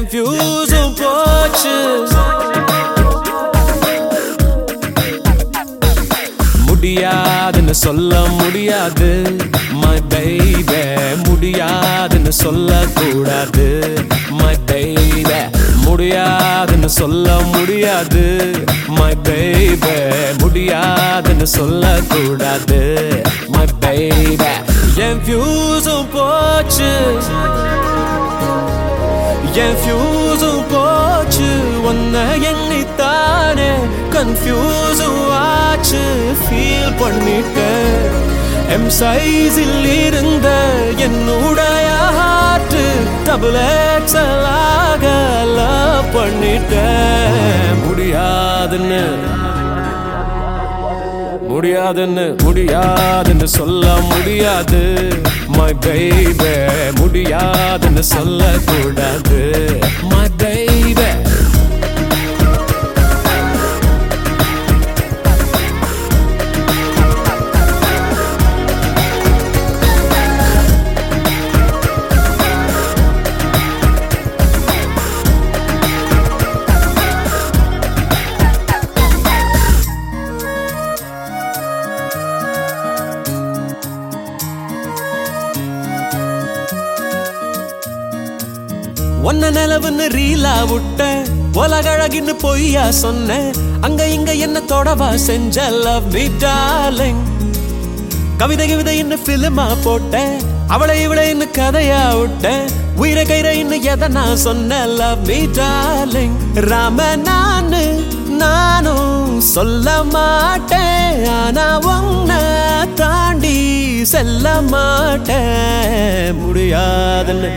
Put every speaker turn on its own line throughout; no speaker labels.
என் ஃபியூஸும் போச்சு முடியாதுன்னு சொல்ல முடியாது my baby முடியாதுன்னு சொல்லக்கூடாது my baby முடியாதுன்னு சொல்ல முடியாது my baby முடியாதுன்னு சொல்லக்கூடாது my baby என் ஃபியூஸும் போச்சு என் ஃபியூஸும் போச்சு உன்னை எண்ணித்தானே கன்ஃபியூஸும் ஆச்சு ஃபீல் பண்ணிட்டேன் எம் சைஸில் இருந்த என்னுடைய ஹார்ட் டபுள் எக்ஸலாக லவ் பண்ணிட்டேன் முடியாதுன்னு முடியாதுன்னு முடியாதுன்னு சொல்ல முடியாது my baby முடியாதுன்னு சொல்லக்கூடாது my baby ஒன்ன நிலவுன்னு ரீலா விட்ட உலகழகின்னு பொய்யா சொன்ன அங்க இங்க என்ன தொடவா செஞ்ச லவ் மீ டார்லிங் கவிதை கவிதை என்ன பிலிமா போட்ட அவளை இவளை இன்னும் கதையா விட்ட உயிரை கயிறை இன்னும் எதை நான் சொன்ன லவ் மீ டார்லிங் ராம நானு நானும் சொல்ல மாட்டேன் ஆனா உன்னை தாண்டி செல்ல மாட்டேன் முடியாதுன்னு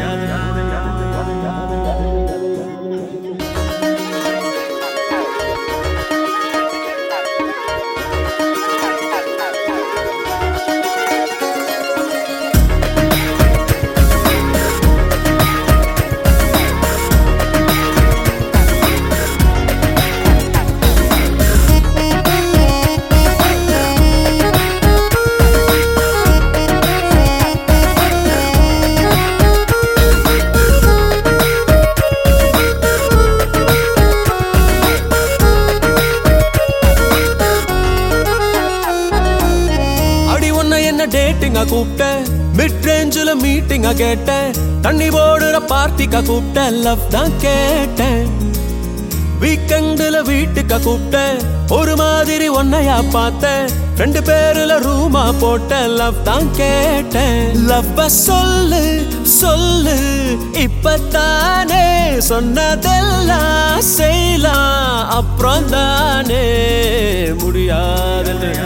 அடி உன்னை என்ன டேட்டிங்கா கூப்பிட்டேன் மிட் ரேஞ்சில் மீட்டிங்கா கேட்டேன் தண்ணி போடுற பார்ட்டிக்கா கூப்பிட்டேன் லவ் தான் கேட்டேன் வீக்கெண்டுல வீட்டுக்கா கூப்பிட்டேன் ஒரு மாதிரி ஒன்னையா பார்த்தேன் ரெண்டு பேருல ரூமா போட்டேன் லவ் தான் கேட்டேன் லவ்வ சொல்லு சொல்லு இப்பத்தானே சொன்னதெல்லாம் செய்யலாம் அப்புறம் தானே முடியாதுன்னு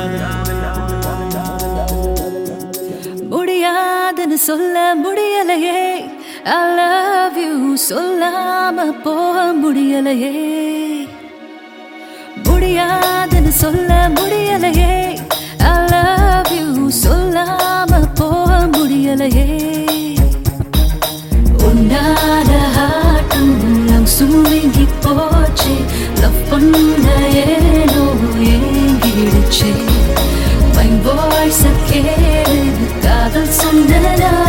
முடியாதுன்னு சொல்ல முடியலையே I love you சொல்லாம போக முடியலையே முடியாதுன்னு சொல்ல முடியலையே I love you சொல்லாம போக முடியலையே உன்னால ஹாட்டும் சுருங்கி போச்சு லவ் பண்ண ஏனோ ஏங்கிடுச்சு மை வாய்ஸ் கேளு காதல் சொன்னதா